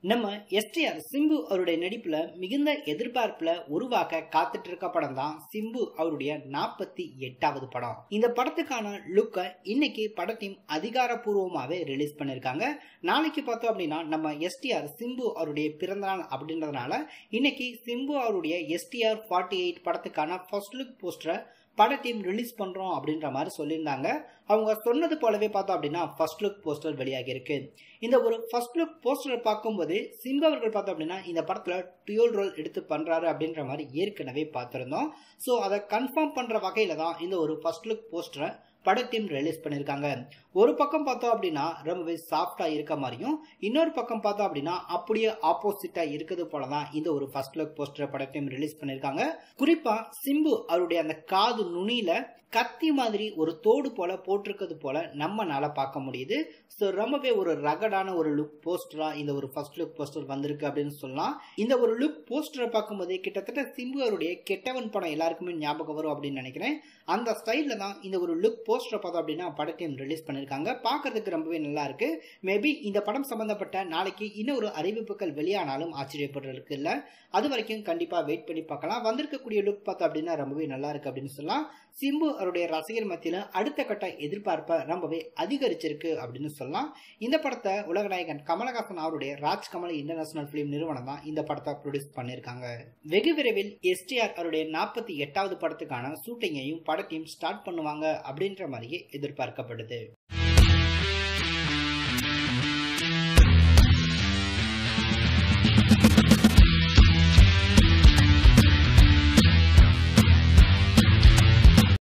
நம்ம எஸ்டிஆர் சிம்பு அவருடைய நடிப்புல மிகுந்த எதிர்பார்ப்புல உருவாக்க காத்துட்டு இருக்க படம் தான் சிம்பு அவருடைய நாற்பத்தி எட்டாவது படம் இந்த படத்துக்கான லுக்கை இன்னைக்கு படத்தையும் அதிகாரப்பூர்வமாவே ரிலீஸ் பண்ணிருக்காங்க நாளைக்கு பார்த்தோம் அப்படின்னா நம்ம எஸ்டிஆர் சிம்பு அவருடைய பிறந்தநாள் அப்படின்றதுனால இன்னைக்கு சிம்பு அவருடைய எஸ்டிஆர் ஃபார்ட்டி எயிட் படத்துக்கான ஃபர்ஸ்ட் லுக் போஸ்டரை படத்தையும் ரிலீஸ் பண்றோம் அப்படின்ற மாதிரி சொல்லியிருந்தாங்க அவங்க சொன்னது போலவே பார்த்தோம் அப்படின்னா ஃபர்ஸ்ட் லுக் போஸ்டர் வெளியாகி இருக்கு இந்த ஒரு ஃபர்ஸ்ட் லுக் போஸ்டரை பார்க்கும்போது சிம்பு அவர்கள் பார்த்தோம் அப்படின்னா இந்த படத்துல டியூல் ரோல் எடுத்து பண்றாரு அப்படின்ற மாதிரி ஏற்கனவே பார்த்திருந்தோம் ஸோ அதை கன்ஃபார்ம் பண்ற வகையில தான் இந்த ஒரு ஃபர்ஸ்ட் லுக் போஸ்டரை படத்தையும் ரிலீஸ் பண்ணியிருக்காங்க ஒரு பக்கம் பார்த்தோம் அப்படின்னா ரொம்பவே சாஃப்டா இருக்க மாதிரியும் இன்னொரு பக்கம் பார்த்தோம் அப்படின்னா அப்படியே ஆப்போசிட்டா இருக்குது போல தான் இந்த ஒரு ஃபர்ஸ்ட் லுக் போஸ்டர் படத்தையும் ரிலீஸ் பண்ணியிருக்காங்க குறிப்பா சிம்பு அவருடைய அந்த காது நுனியில கத்தி மாதிரி ஒரு தோடு போல போட்டிருக்கிறது போல நம்மனால பார்க்க முடியுது ஸோ ரொம்பவே ஒரு ரகடான ஒரு லுக் போஸ்டரா இந்த ஒரு ஃபர்ஸ்ட் லுக் போஸ்டர் வந்திருக்கு அப்படின்னு சொல்லலாம் இந்த ஒரு லுக் போஸ்டரை பார்க்கும்போது கிட்டத்தட்ட சிம்பு அவருடைய கெட்டவன் படம் எல்லாருக்குமே ஞாபகம் வரும் அப்படின்னு நினைக்கிறேன் அந்த ஸ்டைல்ல தான் இந்த ஒரு லுக் போஸ்டரை பார்த்தோம் அப்படின்னா படத்தையும் ரிலீஸ் பண்ணிருக்காங்க பார்க்கறதுக்கு ரொம்பவே நல்லா இருக்கு மேபி இந்த படம் சம்பந்தப்பட்ட நாளைக்கு இன்னொரு அறிவிப்புகள் வெளியானாலும் ஆச்சரியப்படுறதுக்கு இல்லை அது வரைக்கும் கண்டிப்பா வெயிட் பண்ணி பார்க்கலாம் வந்திருக்கக்கூடிய லுக் பார்த்தோம் அப்படின்னா ரொம்பவே நல்லா இருக்கு அப்படின்னு சொல்லலாம் சிம்பு அவருடைய ரசிகர் மத்தியில அடுத்த கட்ட எதிர்பார்ப்பை ரொம்பவே அதிகரிச்சிருக்கு அப்படின்னு சொல்லலாம் இந்த படத்தை உலகநாயகன் கமலஹாசன் அவருடைய ராஜ் கமல் இன்டர்நேஷனல் பிலிம் நிறுவனம் தான் இந்த படத்தை ப்ரொடியூஸ் பண்ணியிருக்காங்க வெகு விரைவில் எஸ்டிஆர் அவருடைய நாற்பத்தி எட்டாவது படத்துக்கான ஷூட்டிங்கையும் படத்தையும் ஸ்டார்ட் பண்ணுவாங்க அப்படின்ற மாதிரியே எதிர்பார்க்கப்படுது